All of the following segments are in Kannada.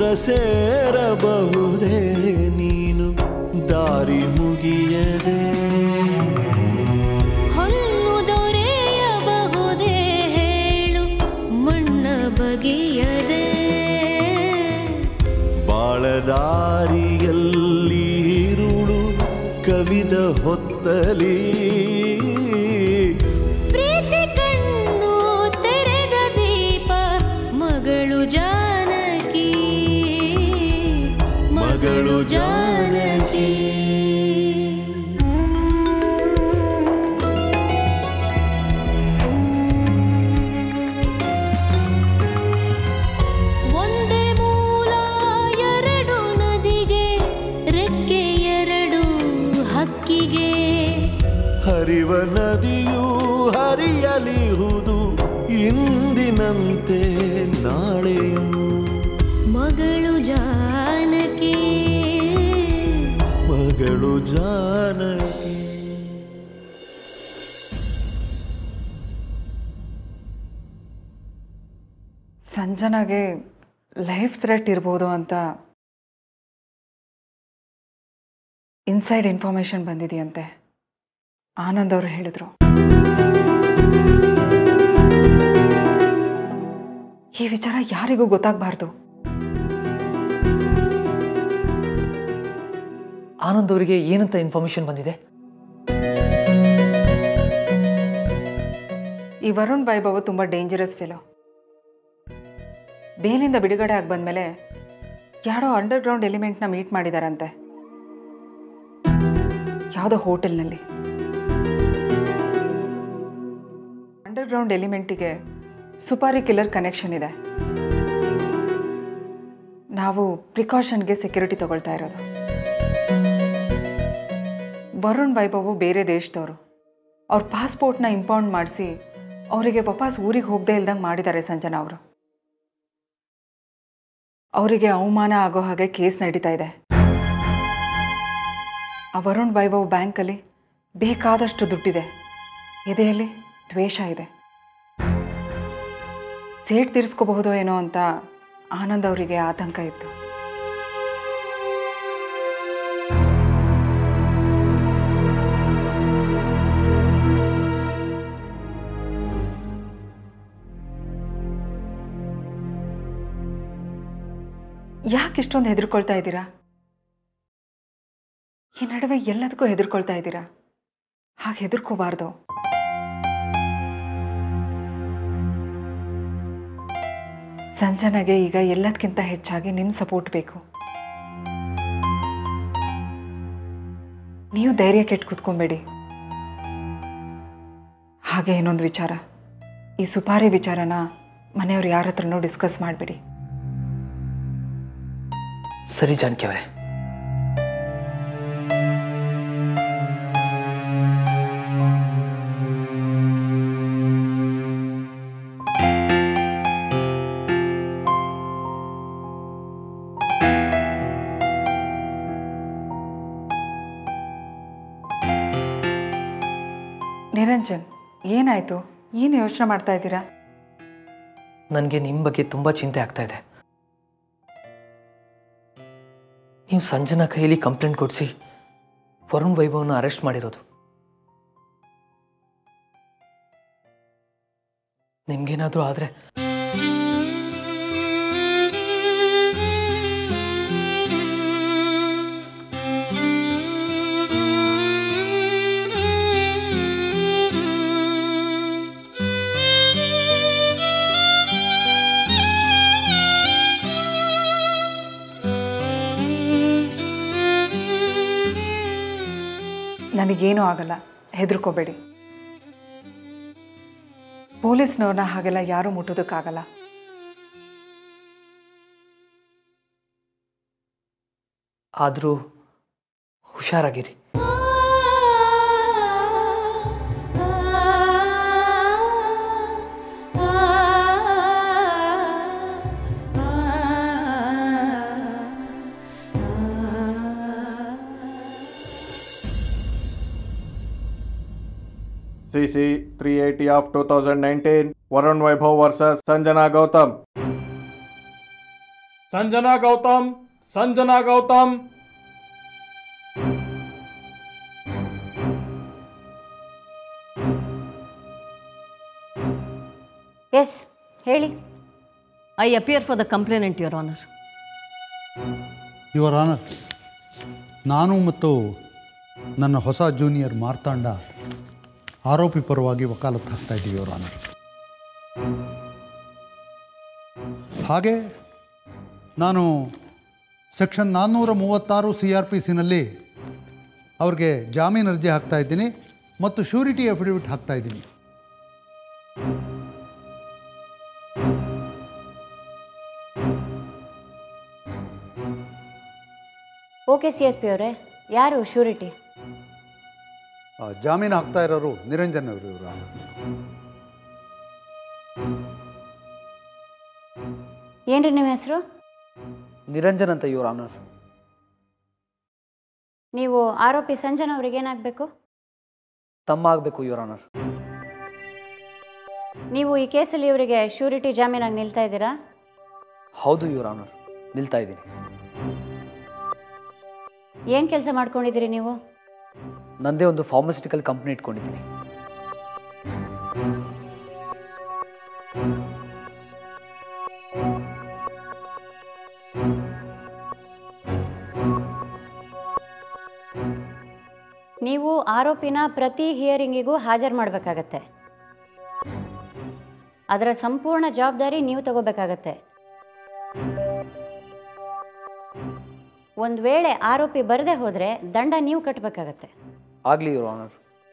ಸೇರಬಹುದೇ ನೀನು ದಾರಿ ಮುಗಿಯದೆ ಹೊನ್ನು ದೊರೆಯಬಹುದೇ ಹೇಳು ಮಣ್ಣ ಬಗೆಯದೆ ಬಾಳದಾರಿಯಲ್ಲಿ ಇರುಳು ಕವಿದ ಹೊತ್ತಲಿ ಪ್ರೀತಿ ಕಣ್ಣು ತೆರೆದ ದೀಪ ಮಗಳು ಜಾನಕಿ ಮಗಳು ಜಾನಕಿ ಒಂದೇ ಮೂಲ ಎರಡು ನದಿಗೆ ರೆಕ್ಕೆ ಎರಡು ಹಕ್ಕಿಗೆ ಹರಿವ ನದಿಯು ಹರಿಯಲಿಹುದು ಇಂದಿನಂತೆ ನಾಳೆಯು ಮಗಳು ಜಾನಕಿ ಮಗಳು ಜಾನಕಿ ಸಂಜನಾಗೆ ಲೈಫ್ ಥ್ರೆಟ್ ಇರ್ಬೋದು ಅಂತ ಇನ್ಸೈಡ್ ಇನ್ಫಾರ್ಮೇಷನ್ ಬಂದಿದೆಯಂತೆ ಆನಂದ್ ಅವರು ಹೇಳಿದರು ಈ ವಿಚಾರ ಯಾರಿಗೂ ಗೊತ್ತಾಗಬಾರ್ದು ಆನಂದ್ ಅವರಿಗೆ ಏನಂತ ಇನ್ಫಾರ್ಮೇಶನ್ ಬಂದಿದೆ ಈ ವರುಣ್ ವೈಭವ್ ತುಂಬ ಡೇಂಜರಸ್ ಫೆಲೋ ಬೇಲಿಂದ ಬಿಡುಗಡೆ ಆಗಿ ಬಂದಮೇಲೆ ಯಾರೋ ಅಂಡರ್ಗ್ರೌಂಡ್ ಎಲಿಮೆಂಟ್ನ ಮೀಟ್ ಮಾಡಿದಾರಂತೆ ಯಾವುದೋ ಹೋಟೆಲ್ನಲ್ಲಿ ಅಂಡರ್ಗ್ರೌಂಡ್ ಎಲಿಮೆಂಟಿಗೆ ಸುಪಾರಿ ಕಿಲ್ಲರ್ ಕನೆಕ್ಷನ್ ಇದೆ ನಾವು ಪ್ರಿಕಾಷನ್ಗೆ ಸೆಕ್ಯೂರಿಟಿ ತಗೊಳ್ತಾ ಇರೋದು ವರುಣ್ ವೈಭವ್ ಬೇರೆ ದೇಶದವರು ಅವ್ರ ಪಾಸ್ಪೋರ್ಟ್ನ ಇಂಪೌಂಡ್ ಮಾಡಿಸಿ ಅವರಿಗೆ ವಾಪಸ್ ಊರಿಗೆ ಹೋಗದೆ ಇಲ್ದಂಗೆ ಮಾಡಿದ್ದಾರೆ ಸಂಜನಾ ಅವರು ಅವರಿಗೆ ಅವಮಾನ ಆಗೋ ಹಾಗೆ ಕೇಸ್ ನಡೀತಾ ಇದೆ ಆ ವರುಣ್ ವೈಭವ್ ಬ್ಯಾಂಕಲ್ಲಿ ಬೇಕಾದಷ್ಟು ದುಡ್ಡಿದೆ ಎದೆಯಲ್ಲಿ ದ್ವೇಷ ಇದೆ ಸೇಟ್ ತೀರಿಸ್ಕೋಬಹುದೋ ಏನೋ ಅಂತ ಆನಂದ್ ಅವರಿಗೆ ಆತಂಕ ಇತ್ತು ಯಾಕೆ ಇಷ್ಟೊಂದು ಹೆದರ್ಕೊಳ್ತಾ ಇದ್ದೀರಾ ಈ ನಡುವೆ ಎಲ್ಲದಕ್ಕೂ ಹೆದರ್ಕೊಳ್ತಾ ಇದ್ದೀರಾ ಹಾಗೆ ಹೆದರ್ಕೋಬಾರ್ದು ಸಂಜನಾಗೆ ಈಗ ಎಲ್ಲದಕ್ಕಿಂತ ಹೆಚ್ಚಾಗಿ ನಿಮ್ಮ ಸಪೋರ್ಟ್ ಬೇಕು ನೀವು ಧೈರ್ಯ ಕೆಟ್ಟು ಕೂತ್ಕೊಬೇಡಿ ಹಾಗೆ ಇನ್ನೊಂದು ವಿಚಾರ ಈ ಸುಪಾರಿ ವಿಚಾರನ ಮನೆಯವ್ರು ಯಾರ ಹತ್ರನೂ ಡಿಸ್ಕಸ್ ಮಾಡಬೇಡಿ ಸರಿ ಜಾನಕಿ ಅವರೇ ನಿರಂಜನ್ ಏನಾಯಿತು ಏನು ಯೋಚನೆ ಮಾಡ್ತಾ ಇದ್ದೀರಾ ನನಗೆ ನಿಮ್ಮ ಬಗ್ಗೆ ತುಂಬ ಚಿಂತೆ ಆಗ್ತಾ ಇದೆ ನೀವು ಸಂಜನಾ ಕೈಯಲ್ಲಿ ಕಂಪ್ಲೇಂಟ್ ಕೊಡಿಸಿ ವರುಣ್ ವೈಭವ್ನ ಅರೆಸ್ಟ್ ಮಾಡಿರೋದು ನಿಮ್ಗೇನಾದರೂ ಆದರೆ ನನಗೇನೂ ಆಗಲ್ಲ ಹೆದರ್ಕೋಬೇಡಿ ಪೊಲೀಸ್ನವ್ರನ್ನ ಹಾಗೆಲ್ಲ ಯಾರೂ ಮುಟ್ಟೋದಕ್ಕಾಗಲ್ಲ ಆದರೂ ಹುಷಾರಾಗಿರಿ CC 380 of 2019, Varun Vaibhav versus Sanjana Gautam. Sanjana Gautam Sanjana Gautam yes ಹೇಳಿ I appear for the complainant your honour your honour ನಾನು ಮತ್ತು ನನ್ನ ಹೊಸ ಜೂನಿಯರ್ ಮಾರ್ತಾಂಡ ಆರೋಪಿ ಪರವಾಗಿ ವಕಾಲತ್ತು ಹಾಕ್ತಾ ಇದ್ದೀವಿ ಯುವರ್ ಆನರ್ ಹಾಗೆ ನಾನು ಸೆಕ್ಷನ್ ನಾನ್ನೂರ ಮೂವತ್ತಾರು ಸಿ ಆರ್ ಪಿ ಸಿನಲ್ಲಿ ಅವ್ರಿಗೆ ಜಾಮೀನು ಅರ್ಜಿ ಹಾಕ್ತಾ ಇದ್ದೀನಿ ಮತ್ತು ಶ್ಯೂರಿಟಿ ಅಫಿಡವಿಟ್ ಹಾಕ್ತಾ ಇದ್ದೀನಿ ಓಕೆ ಸಿ ಎಸ್ ಪಿ ಅವರೇ ಯಾರು ಶ್ಯೂರಿಟಿ ಆ, ಜಾಮೀನು ಹಾಕ್ತಾ ಇರೋರು ನಿರಂಜನ್ ಅವರು ಇವರು ಆನರ್ ಏನ್ರಿ ನಿಮ್ಮ ಹೆಸರು ನಿರಂಜನ್ ಅಂತ ಯುವರ್ ಆನರ್ ನೀವು ಆರೋಪಿ ಸಂಜನಾ ಅವ್ರಿಗೆ ಏನಾಗಬೇಕು ತಮ್ಮ ಆಗಬೇಕು ಯುವರ್ ಆನರ್ ನೀವು ಈ ಕೇಸಲ್ಲಿ ಇವರಿಗೆ ಶ್ಯೂರಿಟಿ ಜಾಮೀನಾಗಿ ನಿಲ್ತಾ ಇದ್ದೀರಾ ಹೌದು ಯುವರ್ ಆನರ್ ನಿಲ್ತಾ ಇದ್ದೀನಿ ಏನು ಕೆಲಸ ಮಾಡ್ಕೊಂಡಿದ್ದೀರಿ ನೀವು ನಂದೇ ಒಂದು ಫಾರ್ಮಸ್ಯೂಟಿಕಲ್ ಕಂಪ್ನಿ ಇಟ್ಕೊಂಡಿದ್ದೀನಿ ನೀವು ಆರೋಪಿನ ಪ್ರತಿ ಹಿಯರಿಂಗಿಗೂ ಹಾಜರು ಮಾಡಬೇಕಾಗತ್ತೆ ಅದರ ಸಂಪೂರ್ಣ ಜವಾಬ್ದಾರಿ ನೀವು ತಗೋಬೇಕಾಗತ್ತೆ ಒಂದು ವೇಳೆ ಆರೋಪಿ ಬರದೇ ಹೋದರೆ ದಂಡ ನೀವು ಕಟ್ಟಬೇಕಾಗತ್ತೆ ಆಗಲಿ your honour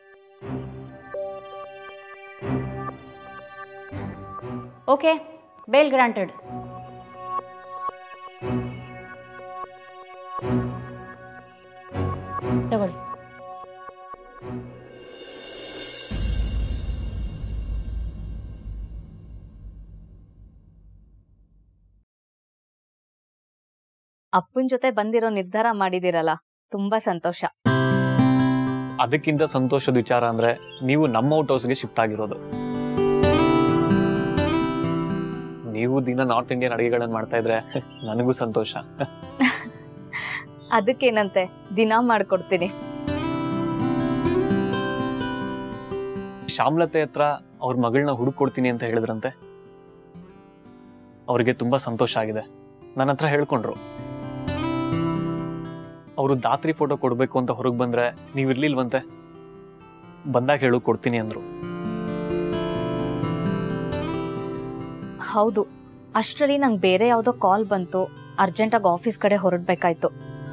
okay bail granted ತಗೊಳ್ಳಿ ಅಪ್ಪನ ಜೊತೆ ಬಂದಿರೋ ನಿರ್ಧಾರ ಮಾಡಿದಿರಲ್ಲ ತುಂಬಾ ಸಂತೋಷ ಅದಕ್ಕಿಂತ ಸಂತೋಷದ ವಿಚಾರ ಅಂದ್ರೆ ನೀವು ನಮ್ಮ ಔಟ್ ಹೌಸ್ಗೆ ಶಿಫ್ಟ್ ಆಗಿರೋದು ನೀವು ದಿನ ನಾರ್ತ್ ಇಂಡಿಯನ್ ಅಡಿಗೆಗಳನ್ನ ಮಾಡ್ತಾ ಇದ್ರೆ ನನಗೂ ಸಂತೋಷ ಅದಕ್ಕೇನಂತೆ ದಿನ ಮಾಡ್ಕೊಡ್ತೀನಿ ಶ್ಯಾಮ್ಲತೆ ಹತ್ರ ಅವ್ರ ಮಗಳನ್ನ ಹುಡುಕೊಡ್ತೀನಿ ಅಂತ ಹೇಳಿದ್ರಂತೆ ಅವ್ರಿಗೆ ತುಂಬಾ ಸಂತೋಷ ಆಗಿದೆ ನನ್ನ ಹತ್ರ ಹೇಳ್ಕೊಂಡ್ರು ಅವರು ದಾತ್ರಿ ಫೋಟೋ ಕೊಡ್ಬೇಕು ಅಂತ ಹೊರಗೆ ಬಂದ್ರೆ ನೀವು ಇರ್ಲಿಲ್ವಂತೆ ಬಂದಾಗ ಹೇಳು ಕೊಡ್ತೀನಿ ಅಂದ್ರು ಹೌದು ಅಷ್ಟರಲ್ಲಿ ನಂಗೆ ಬೇರೆ ಯಾವುದೋ ಕಾಲ್ ಬಂತು ಅರ್ಜೆಂಟಾಗಿ ಆಫೀಸ್ ಕಡೆ ಹೊರಡ್ಬೇಕಾಯ್ತು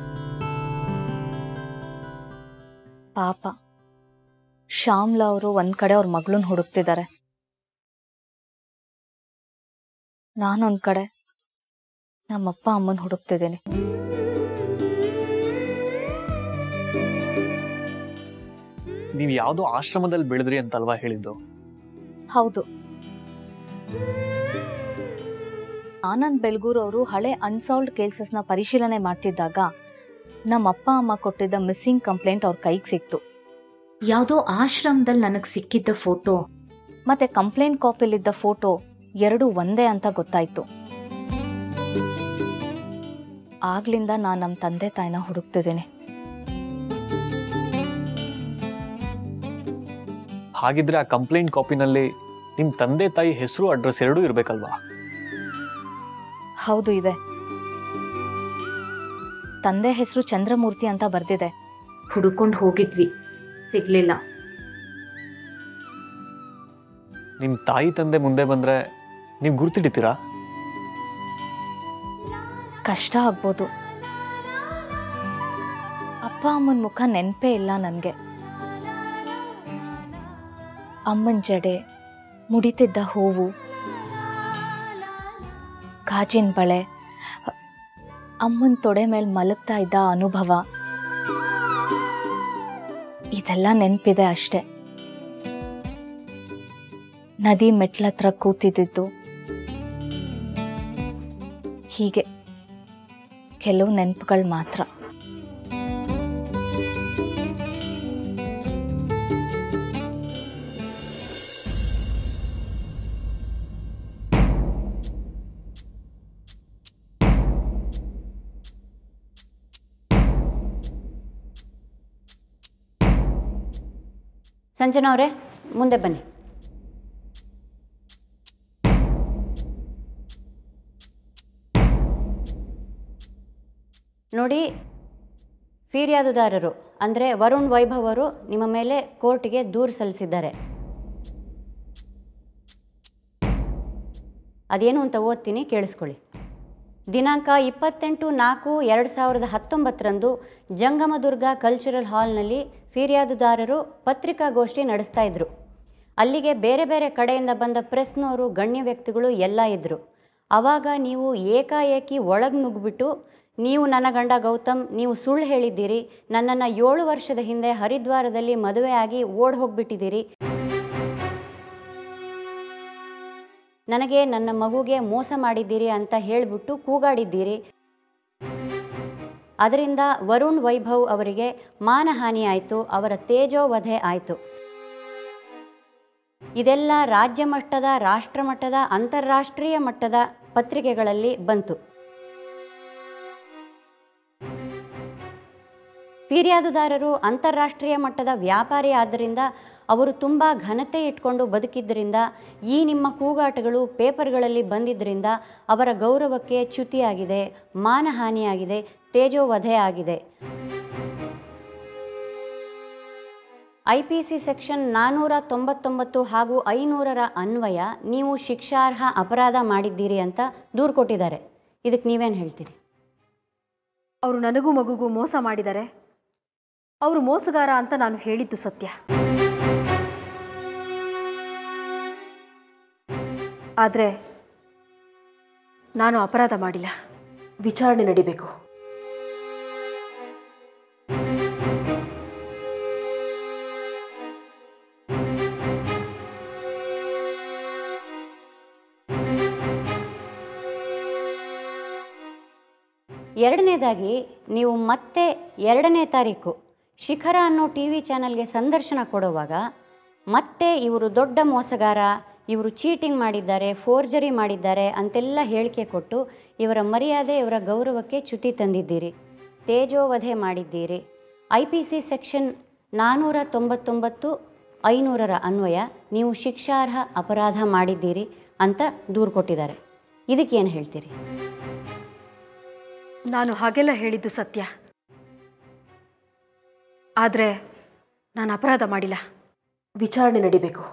ಪಾಪ ಶ್ಯಾಮ್ಲಾ ಅವರು ಒಂದ್ ಕಡೆ ಅವ್ರ ಮಗಳನ್ನ ಹುಡುಕ್ತಿದ್ದಾರೆ ನಾನೊಂದ್ ಕಡೆ ನಮ್ಮಪ್ಪ ಅಮ್ಮನ ಹುಡುಕ್ತಿದ್ದೀನಿ ನೀವು ಯಾವ್ದೋ ಆಶ್ರಮದಲ್ಲಿ ಬೆಳೆದ್ರಿ ಅಂತಲ್ವಾ ಹೇಳಿದ್ದು ಹೌದು ಆನಂದ್ ಬೆಲ್ಗೂರ್ ಅವರು ಹಳೆ ಅನ್ಸಾಲ್ವ್ಡ್ ಕೇಸಸ್ನ ಪರಿಶೀಲನೆ ಮಾಡ್ತಿದ್ದಾಗ ನಮ್ಮ ಅಪ್ಪ ಅಮ್ಮ ಕೊಟ್ಟಿದ್ದ ಮಿಸ್ಸಿಂಗ್ ಕಂಪ್ಲೇಂಟ್ ಅವ್ರ ಕೈಗೆ ಸಿಕ್ತು ಯಾವುದೋ ಆಶ್ರಮದಲ್ಲಿ ನನಗೆ ಸಿಕ್ಕಿದ್ದ ಫೋಟೋ ಮತ್ತೆ ಕಂಪ್ಲೇಂಟ್ ಕಾಪಿಲಿದ್ದ ಫೋಟೋ ಎರಡು ಒಂದೇ ಅಂತ ಗೊತ್ತಾಯ್ತು ಆಗ್ಲಿಂದ ನಾನು ನಮ್ಮ ತಂದೆ ತಾಯಿನ ಹುಡುಕ್ತಿದ್ದೀನಿ ಹಾಗಿದ್ರೆ ಆ ಕಂಪ್ಲೇಂಟ್ ಕಾಪಿನಲ್ಲಿ ನಿಮ್ ತಂದೆ ತಾಯಿ ಹೆಸರು ಅಡ್ರೆಸ್ ಎರಡೂ ಇರ್ಬೇಕಲ್ವಾ ಹೌದು ಇದೆ ತಂದೆ ಹೆಸರು ಚಂದ್ರಮೂರ್ತಿ ಅಂತ ಬರ್ದಿದೆ ಹುಡುಕೊಂಡು ಹೋಗಿದ್ವಿ ಸಿಗ್ಲಿಲ್ಲ ನಿಮ್ ತಾಯಿ ತಂದೆ ಮುಂದೆ ಬಂದ್ರೆ ನೀವು ಗುರ್ತಿಡಿತೀರಾ ಕಷ್ಟ ಆಗ್ಬೋದು ಅಪ್ಪ ಅಮ್ಮನ ಮುಖ ನೆನಪೇ ಇಲ್ಲ ನನಗೆ ಅಮ್ಮನ ಜಡೆ ಮುಡಿತಿದ್ದ ಹೂವು ಗಾಜಿನ ಬಳೆ ಅಮ್ಮನ ತೊಡೆ ಮೇಲೆ ಮಲಗ್ತಾ ಇದ್ದ ಅನುಭವ ಇದೆಲ್ಲ ನೆನಪಿದೆ ಅಷ್ಟೆ ನದಿ ಮೆಟ್ಲತ್ರ ಕೂತಿದ್ದಿದ್ದು ಹೀಗೆ ಕೆಲವು ನೆನಪುಗಳು ಮಾತ್ರ ಸಂಜನಾ ಅವರೇ ಮುಂದೆ ಬನ್ನಿ ನೋಡಿ ಫಿರ್ಯಾದುದಾರರು ಅಂದರೆ ವರುಣ್ ವೈಭವ್ ಅವರು ನಿಮ್ಮ ಮೇಲೆ ಕೋರ್ಟ್ಗೆ ದೂರು ಸಲ್ಲಿಸಿದ್ದಾರೆ ಅದೇನು ಅಂತ ಓದ್ತೀನಿ ಕೇಳಿಸ್ಕೊಳ್ಳಿ ದಿನಾಂಕ ಇಪ್ಪತ್ತೆಂಟು ನಾಲ್ಕು ಎರಡು ಸಾವಿರದ ಹತ್ತೊಂಬತ್ತರಂದು ಜಂಗಮದುರ್ಗ ಕಲ್ಚರಲ್ ಹಾಲ್ನಲ್ಲಿ ಫಿರ್ಯಾದುದಾರರು ಪತ್ರಿಕಾಗೋಷ್ಠಿ ನಡೆಸ್ತಾ ಇದ್ರು ಅಲ್ಲಿಗೆ ಬೇರೆ ಬೇರೆ ಕಡೆಯಿಂದ ಬಂದ ಪ್ರೆಸ್ನವರು ಗಣ್ಯ ವ್ಯಕ್ತಿಗಳು ಎಲ್ಲ ಇದ್ದರು ಆವಾಗ ನೀವು ಏಕಾಏಕಿ ಒಳಗೆ ನುಗ್ಗಿಬಿಟ್ಟು ನೀವು ನನ್ನ ಗಂಡ ಗೌತಮ್ ನೀವು ಸುಳ್ಳು ಹೇಳಿದ್ದೀರಿ ನನ್ನನ್ನು ಏಳು ವರ್ಷದ ಹಿಂದೆ ಹರಿದ್ವಾರದಲ್ಲಿ ಮದುವೆಯಾಗಿ ಓಡ್ ಹೋಗ್ಬಿಟ್ಟಿದ್ದೀರಿ ನನಗೆ ನನ್ನ ಮಗುಗೆ ಮೋಸ ಮಾಡಿದ್ದೀರಿ ಅಂತ ಹೇಳಿಬಿಟ್ಟು ಕೂಗಾಡಿದ್ದೀರಿ ಅದರಿಂದ ವರುಣ್ ವೈಭವ್ ಅವರಿಗೆ ಮಾನಹಾನಿ ಆಯಿತು ಅವರ ತೇಜೋವಧೆ ಆಯಿತು ಇದೆಲ್ಲ ರಾಜ್ಯ ಮಟ್ಟದ ರಾಷ್ಟ್ರ ಮಟ್ಟದ ಅಂತಾರಾಷ್ಟ್ರೀಯ ಮಟ್ಟದ ಪತ್ರಿಕೆಗಳಲ್ಲಿ ಬಂತು ಫಿರ್ಯಾದುದಾರರು ಅಂತಾರಾಷ್ಟ್ರೀಯ ಮಟ್ಟದ ವ್ಯಾಪಾರಿ ಆದ್ದರಿಂದ ಅವರು ತುಂಬ ಘನತೆ ಇಟ್ಕೊಂಡು ಬದುಕಿದ್ದರಿಂದ ಈ ನಿಮ್ಮ ಕೂಗಾಟಗಳು ಪೇಪರ್ಗಳಲ್ಲಿ ಬಂದಿದ್ದರಿಂದ ಅವರ ಗೌರವಕ್ಕೆ ಚ್ಯುತಿಯಾಗಿದೆ ಮಾನಹಾನಿಯಾಗಿದೆ ತೇಜೋವಧೆ ಆಗಿದೆ ಐ ಪಿ ಸಿ ಸೆಕ್ಷನ್ ನಾನ್ನೂರ ತೊಂಬತ್ತೊಂಬತ್ತು ಹಾಗೂ ಐನೂರರ ಅನ್ವಯ ನೀವು ಶಿಕ್ಷಾರ್ಹ ಅಪರಾಧ ಮಾಡಿದ್ದೀರಿ ಅಂತ ದೂರು ಕೊಟ್ಟಿದ್ದಾರೆ ಇದಕ್ಕೆ ನೀವೇನು ಹೇಳ್ತೀರಿ ಅವರು ನನಗೂ ಮಗುಗೂ ಮೋಸ ಮಾಡಿದ್ದಾರೆ ಅವರು ಮೋಸಗಾರ ಅಂತ ನಾನು ಹೇಳಿದ್ದು ಸತ್ಯ ಆದರೆ ನಾನು ಅಪರಾಧ ಮಾಡಿಲ್ಲ ವಿಚಾರಣೆ ನಡಿಬೇಕು ಎರಡನೇದಾಗಿ ನೀವು ಮತ್ತೆ ಎರಡನೇ ತಾರೀಕು ಶಿಖರ ಅನ್ನೋ ಟಿ ವಿ ಚಾನಲ್ಗೆ ಸಂದರ್ಶನ ಕೊಡುವಾಗ ಮತ್ತೆ ಇವರು ದೊಡ್ಡ ಮೋಸಗಾರ ಇವರು ಚೀಟಿಂಗ್ ಮಾಡಿದ್ದಾರೆ ಫೋರ್ಜರಿ ಮಾಡಿದ್ದಾರೆ ಅಂತೆಲ್ಲ ಹೇಳಿಕೆ ಕೊಟ್ಟು ಇವರ ಮರ್ಯಾದೆ ಇವರ ಗೌರವಕ್ಕೆ ಚ್ಯುತಿ ತಂದಿದ್ದೀರಿ ತೇಜೋವಧೆ ಮಾಡಿದ್ದೀರಿ ಐ ಪಿ ಸಿ ಸೆಕ್ಷನ್ ನಾನ್ನೂರ ತೊಂಬತ್ತೊಂಬತ್ತು ಐನೂರರ ಅನ್ವಯ ನೀವು ಶಿಕ್ಷಾರ್ಹ ಅಪರಾಧ ಮಾಡಿದ್ದೀರಿ ಅಂತ ದೂರು ಕೊಟ್ಟಿದ್ದಾರೆ ಇದಕ್ಕೇನು ಹೇಳ್ತೀರಿ ನಾನು ಹಾಗೆಲ್ಲ ಹೇಳಿದ್ದು ಸತ್ಯ ಆದರೆ ನಾನು ಅಪರಾಧ ಮಾಡಿಲ್ಲ ವಿಚಾರಣೆ ನಡಿಬೇಕು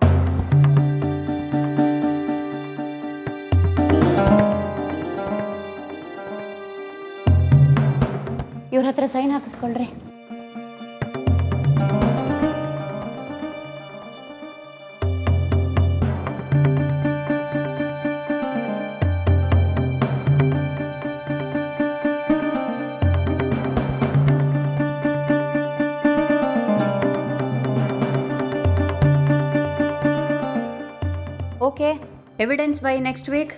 ಇವ್ರ ಹತ್ರ ಸೈನ್ ಹಾಕಿಸ್ಕೊಳ್ರಿ okay evidence by next week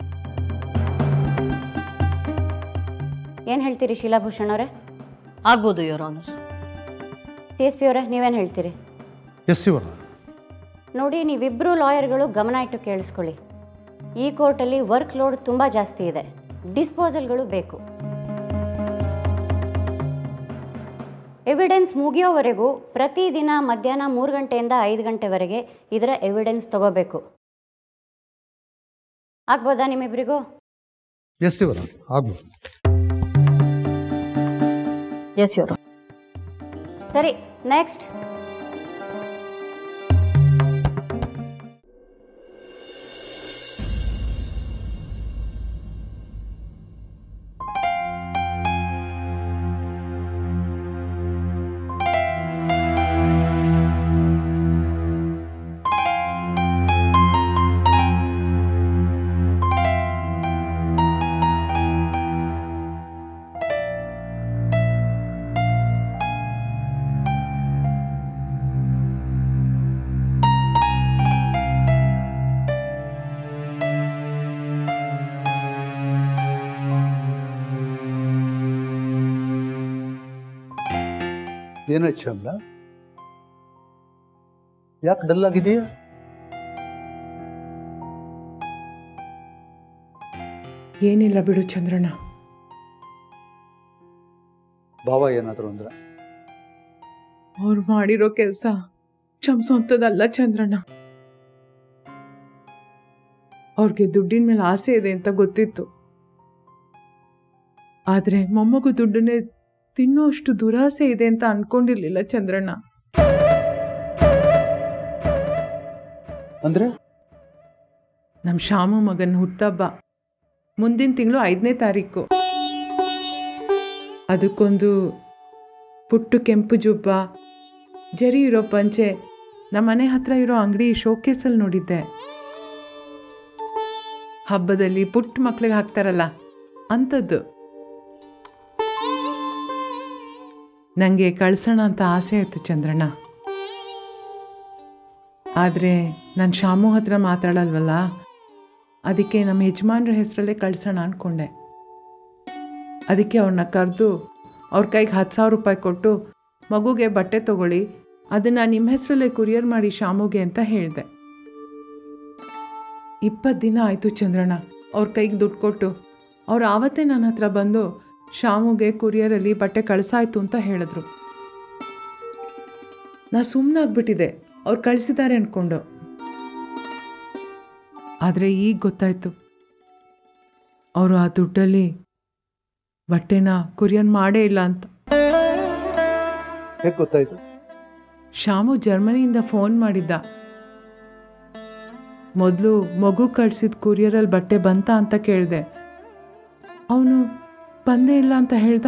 ಏನು ಹೇಳ್ತೀರಿ ಶೀಲಾಭೂಷಣ್ ಅವರೇ ಆಗ್ಬೋದು your honour C S P ಅವರೇ ನೀವೇನು ಹೇಳ್ತೀರಿ ಎಸ್ ಇವರ ನೋಡಿ ನೀವಿಬ್ಬರು ಲಾಯರ್ಗಳು ಗಮನ ಇಟ್ಟು ಕೇಳಿಸ್ಕೊಳ್ಳಿ ಈ ಕೋರ್ಟಲ್ಲಿ ವರ್ಕ್ ಲೋಡ್ ತುಂಬ ಜಾಸ್ತಿ ಇದೆ ಡಿಸ್ಪೋಸಲ್ಗಳು ಬೇಕು ಎವಿಡೆನ್ಸ್ ಮುಗಿಯೋವರೆಗೂ ಪ್ರತಿದಿನ ಮಧ್ಯಾಹ್ನ ಮೂರು ಗಂಟೆಯಿಂದ ಐದು ಗಂಟೆವರೆಗೆ ಇದರ ಎವಿಡೆನ್ಸ್ ತಗೋಬೇಕು ಆಗ್ಬೋದಾ ನಿಮ್ಮಿಬ್ಬರಿಗೂ ಎಸ್ ಇವರ ಆಗ್ಬೋದು ಎಸ್ ಯೋರ್ ಸರಿ ನೆಕ್ಸ್ಟ್ ಏನಾಯ್ತು ಶ್ಯಾಮ್ಲ ಯಾಕೆ ಡಲ್ ಆಗಿದೆಯಾ ಏನಿಲ್ಲ ಬಿಡು ಚಂದ್ರಣ್ಣ ಭಾವ ಏನಾದರೂ ಅಂದ್ರೆ ಅವ್ರು ಮಾಡಿರೋ ಕೆಲಸ ಕ್ಷಮಿಸೋಂಥದ್ದಲ್ಲ ಚಂದ್ರಣ್ಣ ಅವ್ರಿಗೆ ದುಡ್ಡಿನ ಮೇಲೆ ಆಸೆ ಇದೆ ಅಂತ ಗೊತ್ತಿತ್ತು ಆದರೆ ಮೊಮ್ಮಗು ದುಡ್ಡನ್ನೇ ತಿನ್ನೋ ಅಷ್ಟು ದುರಾಸೆ ಇದೆ ಅಂತ ಅನ್ಕೊಂಡಿರ್ಲಿಲ್ಲ ಚಂದ್ರಣ್ಣ ಅಂದ್ರೆ ನಮ್ಮ ಶ್ಯಾಮ ಮಗನ ಹುಟ್ಟಬ್ಬ ಮುಂದಿನ ತಿಂಗಳು ಐದನೇ ತಾರೀಕು ಅದಕ್ಕೊಂದು ಪುಟ್ಟು ಕೆಂಪು ಜುಬ್ಬ ಜರಿ ಇರೋ ಪಂಚೆ ನಮ್ಮ ಮನೆ ಹತ್ರ ಇರೋ ಅಂಗಡಿ ಶೋಕೇಸಲ್ಲಿ ನೋಡಿದ್ದೆ ಹಬ್ಬದಲ್ಲಿ ಪುಟ್ಟ ಮಕ್ಳಿಗೆ ಹಾಕ್ತಾರಲ್ಲ ಅಂಥದ್ದು ನನಗೆ ಕಳ್ಸೋಣ ಅಂತ ಆಸೆ ಆಯಿತು ಚಂದ್ರಣ್ಣ ಆದರೆ ನಾನು ಶಾಮು ಹತ್ರ ಮಾತಾಡಲ್ವಲ್ಲ ಅದಕ್ಕೆ ನಮ್ಮ ಯಜಮಾನ್ರ ಹೆಸರಲ್ಲೇ ಕಳ್ಸೋಣ ಅಂದ್ಕೊಂಡೆ ಅದಕ್ಕೆ ಅವ್ರನ್ನ ಕರೆದು ಅವ್ರ ಕೈಗೆ ಹತ್ತು ಸಾವಿರ ರೂಪಾಯಿ ಕೊಟ್ಟು ಮಗುಗೆ ಬಟ್ಟೆ ತಗೊಳ್ಳಿ ಅದನ್ನು ನಿಮ್ಮ ಹೆಸರಲ್ಲೇ ಕುರಿಯರ್ ಮಾಡಿ ಶಾಮುಗೆ ಅಂತ ಹೇಳಿದೆ ಇಪ್ಪತ್ತು ದಿನ ಆಯಿತು ಚಂದ್ರಣ್ಣ ಅವ್ರ ಕೈಗೆ ದುಡ್ಡು ಕೊಟ್ಟು ಅವ್ರು ಆವತ್ತೇ ನನ್ನ ಹತ್ರ ಬಂದು ಶಾಮುಗೆ ಕುರಿಯರಲ್ಲಿ ಬಟ್ಟೆ ಕಳಿಸಾಯ್ತು ಅಂತ ಹೇಳಿದ್ರು ನಾ ಸುಮ್ಮನಾಗ್ಬಿಟ್ಟಿದೆ ಅವ್ರು ಕಳಿಸಿದ್ದಾರೆ ಅಂದ್ಕೊಂಡು ಆದರೆ ಈಗ ಗೊತ್ತಾಯ್ತು ಅವರು ಆ ದುಡ್ಡಲ್ಲಿ ಬಟ್ಟೆನ ಕುರಿಯನ್ ಮಾಡೇ ಇಲ್ಲ ಅಂತ ಹೇಗೆ ಗೊತ್ತಾಯ್ತು ಶಾಮು ಜರ್ಮನಿಯಿಂದ ಫೋನ್ ಮಾಡಿದ್ದ ಮೊದಲು ಮಗು ಕಳ್ಸಿದ ಕುರಿಯರಲ್ಲಿ ಬಟ್ಟೆ ಬಂತ ಅಂತ ಕೇಳಿದೆ ಅವನು ಬಂದೇ ಇಲ್ಲ ಅಂತ ಹೇಳ್ದ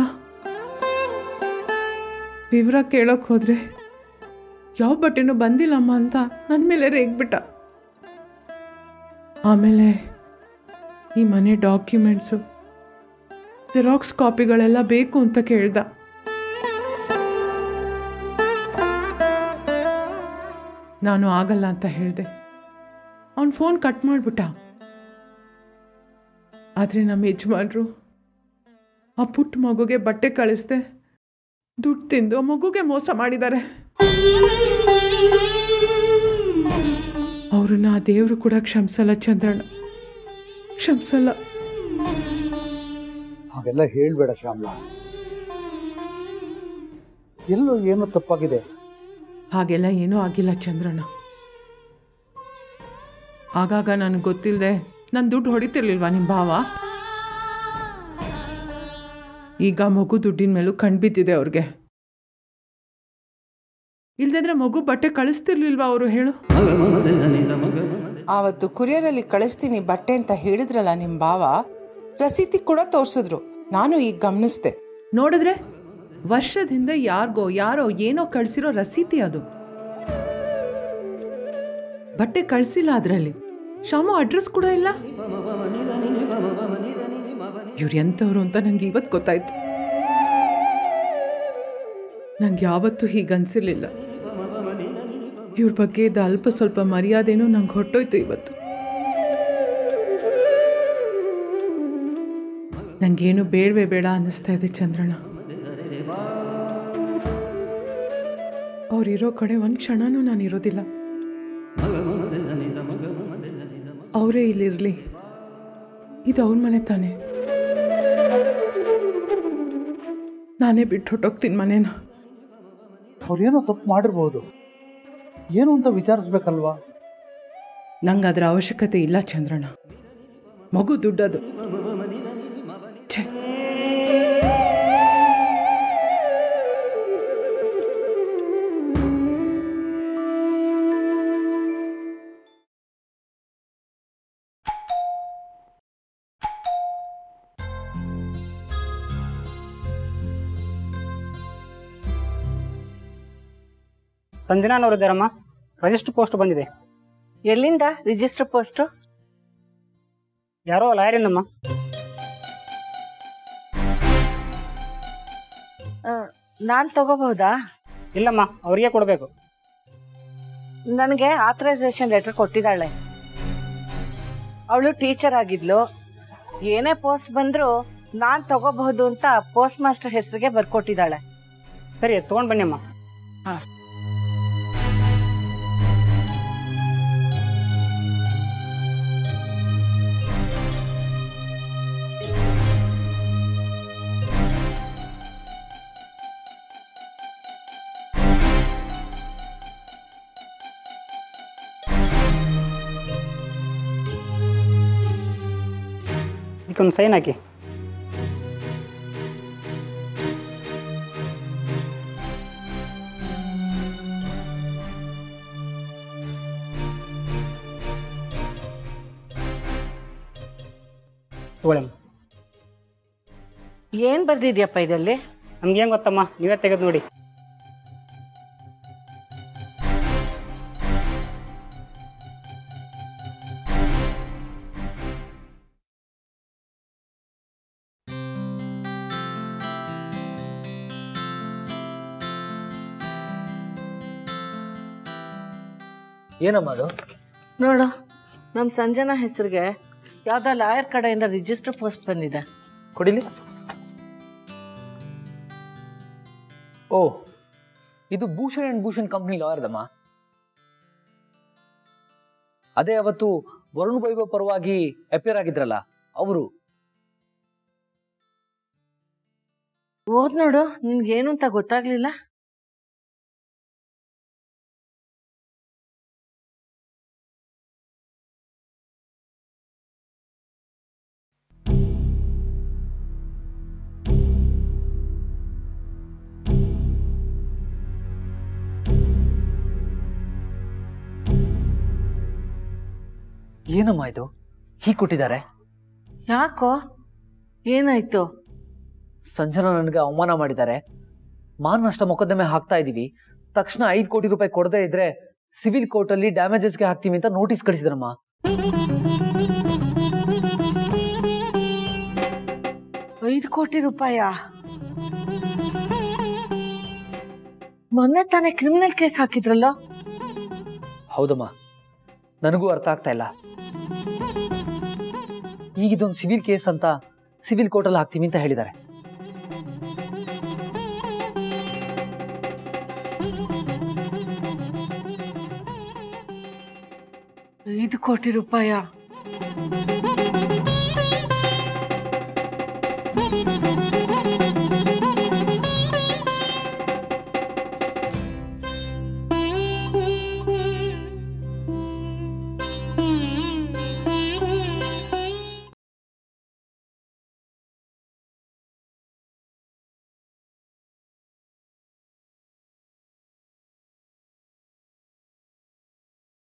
ವಿವರ ಕೇಳೋಕೆ ಹೋದ್ರೆ ಯಾವ ಬಟ್ಟೆನೂ ಬಂದಿಲ್ಲಮ್ಮ ಅಂತ ನನ್ನ ಮೇಲೆ ರೇಗ್ಬಿಟ್ಟ ಆಮೇಲೆ ಈ ಮನೆ ಡಾಕ್ಯುಮೆಂಟ್ಸು ಜೆರಾಕ್ಸ್ ಕಾಪಿಗಳೆಲ್ಲ ಬೇಕು ಅಂತ ಕೇಳ್ದ ನಾನು ಆಗಲ್ಲ ಅಂತ ಹೇಳಿದೆ ಅವನು ಫೋನ್ ಕಟ್ ಮಾಡಿಬಿಟ್ಟ ಆದರೆ ನಮ್ಮ ಯಜಮಾನ್ರು ಆ ಪುಟ್ಟ ಮಗುಗೆ ಬಟ್ಟೆ ಕಳಿಸ್ದೆ ದುಡ್ಡು ತಿಂದು ಆ ಮಗುಗೆ ಮೋಸ ಮಾಡಿದ್ದಾರೆ ಅವ್ರನ್ನ ಆ ದೇವರು ಕೂಡ ಕ್ಷಮಿಸಲ್ಲ ಚಂದ್ರಣ್ಣ ಕ್ಷಮಿಸಲ್ಲ ಹಾಗೆಲ್ಲ ಹೇಳ್ಬೇಡ ಶ್ಯಾಮ್ಲಾ ಎಲ್ಲೋ ಏನೋ ತಪ್ಪಾಗಿದೆ ಹಾಗೆಲ್ಲ ಏನೂ ಆಗಿಲ್ಲ ಚಂದ್ರಣ್ಣ ಆಗಾಗ ನನಗೆ ಗೊತ್ತಿಲ್ಲದೆ ನನ್ನ ದುಡ್ಡು ಹೊಡಿತಿರ್ಲಿಲ್ವಾ ನಿಮ್ಮ ಭಾವ ಈಗ ಮಗು ದುಡ್ಡಿನ ಮೇಲೂ ಕಣ್ಬಿದ್ದಿದೆ ಅವ್ರಿಗೆ ಇಲ್ದಿದ್ರೆ ಮಗು ಬಟ್ಟೆ ಕಳಿಸ್ತಿರ್ಲಿಲ್ವಾ ಅವರು ಹೇಳು ಆವತ್ತು ಕುರಿಯರಲ್ಲಿ ಕಳಿಸ್ತೀನಿ ಬಟ್ಟೆ ಅಂತ ಹೇಳಿದ್ರಲ್ಲ ನಿಮ್ಮ ಭಾವ ರಸೀತಿ ಕೂಡ ತೋರಿಸಿದ್ರು ನಾನು ಈಗ ಗಮನಿಸ್ದೆ ನೋಡಿದ್ರೆ ವರ್ಷದಿಂದ ಯಾರಿಗೋ ಯಾರೋ ಏನೋ ಕಳಿಸಿರೋ ರಸೀತಿ ಅದು ಬಟ್ಟೆ ಕಳಿಸಿಲ್ಲ ಅದರಲ್ಲಿ ಶಾಮು ಅಡ್ರೆಸ್ ಕೂಡ ಇಲ್ಲ ಇವ್ರು ಎಂಥವ್ರು ಅಂತ ನಂಗೆ ಇವತ್ತು ಗೊತ್ತಾಯ್ತು ನಂಗೆ ಯಾವತ್ತೂ ಹೀಗನ್ಸಿರ್ಲಿಲ್ಲ ಇವ್ರ ಬಗ್ಗೆ ಇದ್ದ ಅಲ್ಪ ಸ್ವಲ್ಪ ಮರ್ಯಾದೆನೂ ನಂಗೆ ಹೊಟ್ಟೋಯ್ತು ಇವತ್ತು ನಂಗೇನು ಬೇಡವೇ ಬೇಡ ಅನ್ನಿಸ್ತಾ ಇದೆ ಚಂದ್ರಣ್ಣ ಅವ್ರಿರೋ ಕಡೆ ಒಂದು ಕ್ಷಣನೂ ನಾನು ಇರೋದಿಲ್ಲ ಅವರೇ ಇಲ್ಲಿರಲಿ ಇದು ಅವ್ರ ಮನೆ ತಾನೆ ನಾನೇ ಬಿಟ್ಟು ಹೊಟ್ಟೋಗ್ತೀನಿ ಮನೇನ ಅವ್ರೇನೋ ತಪ್ಪು ಮಾಡಿರ್ಬೋದು ಏನು ಅಂತ ವಿಚಾರಿಸ್ಬೇಕಲ್ವಾ ನಂಗೆ ಅದರ ಅವಶ್ಯಕತೆ ಇಲ್ಲ ಚಂದ್ರಣ್ಣ ಮಗು ದುಡ್ಡದು ಛೇ ಸಂಜನಾನವರು ಇದ್ದಾರಮ್ಮ ರಿಜಿಸ್ಟರ್ ಪೋಸ್ಟ್ ಬಂದಿದೆ ಎಲ್ಲಿಂದ ರಿಜಿಸ್ಟರ್ ಪೋಸ್ಟು ಯಾರೋ ಲಾಯರಿಂದಮ್ಮ ನಾನು ತಗೋಬಹುದಾ ಇಲ್ಲಮ್ಮ ಅವರಿಗೆ ಕೊಡಬೇಕು ನನಗೆ ಆಥರೈಸೇಷನ್ ಲೆಟರ್ ಕೊಟ್ಟಿದ್ದಾಳೆ ಅವಳು ಟೀಚರ್ ಆಗಿದ್ಲು ಏನೇ ಪೋಸ್ಟ್ ಬಂದರೂ ನಾನು ತಗೋಬಹುದು ಅಂತ ಪೋಸ್ಟ್ ಮಾಸ್ಟರ್ ಹೆಸರಿಗೆ ಬರ್ಕೊಟ್ಟಿದ್ದಾಳೆ ಸರಿ ತೊಗೊಂಡು ಬನ್ನಿ ಅಮ್ಮ ಹಾಂ ಇದಕ್ಕೊಂದು ಸೈನ್ ಹಾಕಿ ತಗೊಳ್ಳಮ್ಮ ಏನು ಬರ್ದಿದ್ಯಪ್ಪ ಇದರಲ್ಲಿ ನಮ್ಗೇನು ಗೊತ್ತಮ್ಮ ನೀವೇ ತೆಗೆದು ನೋಡಿ ಏನಮ್ಮ ಅದು ನೋಡು ನಮ್ಮ ಸಂಜನಾ ಹೆಸರಿಗೆ ಯಾವುದೋ ಲಾಯರ್ ಕಡೆಯಿಂದ ರಿಜಿಸ್ಟರ್ ಪೋಸ್ಟ್ ಬಂದಿದೆ ಕೊಡಿಲಿ ಓ ಇದು ಭೂಷಣ್ ಅಂಡ್ ಭೂಷಣ್ ಕಂಪ್ನಿ ಲಾಯರ್ದಮ್ಮ ಅದೇ ಅವತ್ತು ವರುಣ್ ವೈಭವ್ ಪರವಾಗಿ ಅಪಿಯರ್ ಆಗಿದ್ರಲ್ಲ ಅವರು ಓದ್ ನೋಡು ನಿನ್ಗೇನು ಅಂತ ಗೊತ್ತಾಗ್ಲಿಲ್ಲ ಏನಮ್ಮ ಇದು ಹೀಗೆ ಕೊಟ್ಟಿದ್ದಾರೆ ಯಾಕೋ ಏನಾಯ್ತು ಸಂಜನಾ ನನಗೆ ಅವಮಾನ ಮಾಡಿದ್ದಾರೆ ಮಾನನಷ್ಟ ಮೊಕದ್ದಮೆ ಹಾಕ್ತಾ ಇದ್ದೀವಿ ತಕ್ಷಣ ಐದು ಕೋಟಿ ರೂಪಾಯಿ ಕೊಡದೇ ಇದ್ರೆ ಸಿವಿಲ್ ಕೋರ್ಟಲ್ಲಿ ಡ್ಯಾಮೇಜಸ್ಗೆ ಹಾಕ್ತೀವಿ ಅಂತ ನೋಟಿಸ್ ಕಳಿಸಿದ್ರಮ್ಮ ಐದು ಕೋಟಿ ರೂಪಾಯ ಮೊನ್ನೆ ತಾನೇ ಕ್ರಿಮಿನಲ್ ಕೇಸ್ ಹಾಕಿದ್ರಲ್ಲ ಹೌದಮ್ಮ ನನಗೂ ಅರ್ಥ ಆಗ್ತಾ ಇಲ್ಲ ಈಗ ಇದೊಂದು ಸಿವಿಲ್ ಕೇಸ್ ಅಂತ ಸಿವಿಲ್ ಕೋರ್ಟಲ್ಲಿ ಹಾಕ್ತೀವಿ ಅಂತ ಹೇಳಿದ್ದಾರೆ ಐದು ಕೋಟಿ ರೂಪಾಯ